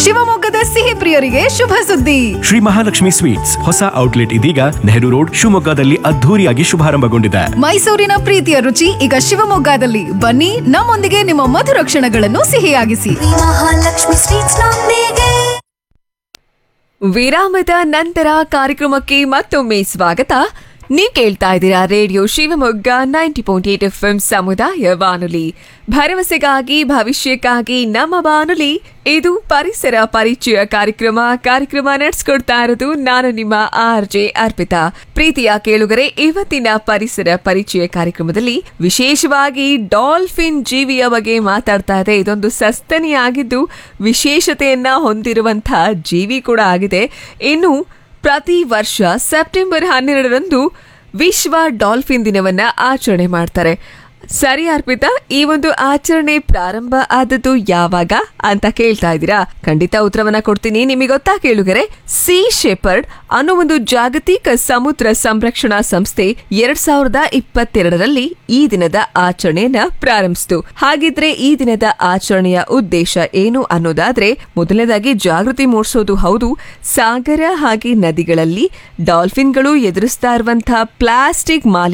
ಶಿವಮೊಗ್ಗದ ಸಿಹಿ ಪ್ರಿಯರಿಗೆ ಶುಭ ಸುದ್ದಿ ಶ್ರೀ ಮಹಾಲಕ್ಷ್ಮಿ ಸ್ವೀಟ್ಸ್ ಹೊಸ ಔಟ್ಲೆಟ್ ಇದೀಗ ನೆಹರು ರೋಡ್ ಶಿವಮೊಗ್ಗದಲ್ಲಿ ಅದ್ಧೂರಿಯಾಗಿ ಶುಭಾರಂಭಗೊಂಡಿದೆ ಮೈಸೂರಿನ ಪ್ರೀತಿಯ ರುಚಿ ಈಗ ಶಿವಮೊಗ್ಗದಲ್ಲಿ ಬನ್ನಿ ನಮ್ಮೊಂದಿಗೆ ನಿಮ್ಮ ಮಧುರ ಕ್ಷಣಗಳನ್ನು ಸಿಹಿಯಾಗಿಸಿ ಮಹಾಲಕ್ಷ್ಮಿ ಸ್ವೀಟ್ಸ್ ನೊಂದಿಗೆ ವಿರಾಮದ ನಂತರ ಕಾರ್ಯಕ್ರಮಕ್ಕೆ ಮತ್ತೊಮ್ಮೆ ಸ್ವಾಗತ ನೀವು ಕೇಳ್ತಾ ಇದ್ದೀರಾ radio Shivamogga ninety point eight F M ಸಮುದಾಯ ಬಾನುಲಿ ಭರವಸೆಗಾಗಿ ಭವಿಷ್ಯಕ್ಕಾಗಿ ನಮ್ಮ ಬಾನುಲಿ ಇದು ಪರಿಸರ ಪರಿಚಯ ಕಾರ್ಯಕ್ರಮ ಕಾರ್ಯಕ್ರಮ ನಡೆಸ್ಕೊಡ್ತಾ ಇರೋದು ನಾನು ನಿಮ್ಮ ಆರ್ ಜೆ ಅರ್ಪಿತಾ ಪ್ರೀತಿಯ ಕೇಳುಗರೆ ಇವತ್ತಿನ ಪರಿಸರ ಪರಿಚಯ ಕಾರ್ಯಕ್ರಮದಲ್ಲಿ ವಿಶೇಷವಾಗಿ ಡಾಲ್ಫಿನ್ ಜೀವಿಯ ಬಗ್ಗೆ ಮಾತಾಡ್ತಾ ಇದೆ ಇದೊಂದು ಸಸ್ತನಿಯಾಗಿದ್ದು ವಿಶೇಷತೆಯನ್ನ ಹೊಂದಿರುವಂತಹ ಜೀವಿ ಕೂಡ ಆಗಿದೆ ಇನ್ನು ಪ್ರತಿ ವರ್ಷ ಸೆಪ್ಟೆಂಬರ್ ಹನ್ನೆರಡರಂದು ವಿಶ್ವ ಡಾಲ್ಫಿನ್ ದಿನವನ್ನ ಆಚರಣೆ ಮಾಡ್ತಾರೆ ಸರಿ ಅರ್ಪಿತಾ ಈ ಒಂದು ಆಚರಣೆ ಪ್ರಾರಂಭ ಆದದ್ದು ಯಾವಾಗ ಅಂತ ಕೇಳ್ತಾ ಇದ್ದೀರಾ ಖಂಡಿತ ಉತ್ತರವನ್ನ ಕೊಡ್ತೀನಿ ನಿಮಗೆ ಗೊತ್ತಾ ಕೇಳುಗರೆ ಸಿ ಶೆಪರ್ಡ್ ಅನ್ನೋ ಒಂದು ಜಾಗತಿಕ ಸಮುದ್ರ ಸಂರಕ್ಷಣಾ ಸಂಸ್ಥೆ ಎರಡ್ ಸಾವಿರದ ಇಪ್ಪತ್ತೆರಡರಲ್ಲಿ ಈ ದಿನದ ಆಚರಣೆಯನ್ನ ಪ್ರಾರಂಭಿಸಿತು ಹಾಗಿದ್ರೆ ಈ ದಿನದ ಆಚರಣೆಯ ಉದ್ದೇಶ ಏನು ಅನ್ನೋದಾದ್ರೆ ಮೊದಲನೇದಾಗಿ ಜಾಗೃತಿ ಮೂಡಿಸೋದು ಹೌದು ಸಾಗರ ಹಾಗೆ ನದಿಗಳಲ್ಲಿ ಡಾಲ್ಫಿನ್ಗಳು ಎದುರಿಸ್ತಾ ಇರುವಂತಹ ಪ್ಲಾಸ್ಟಿಕ್ ಮಾಲಿನ್ಯ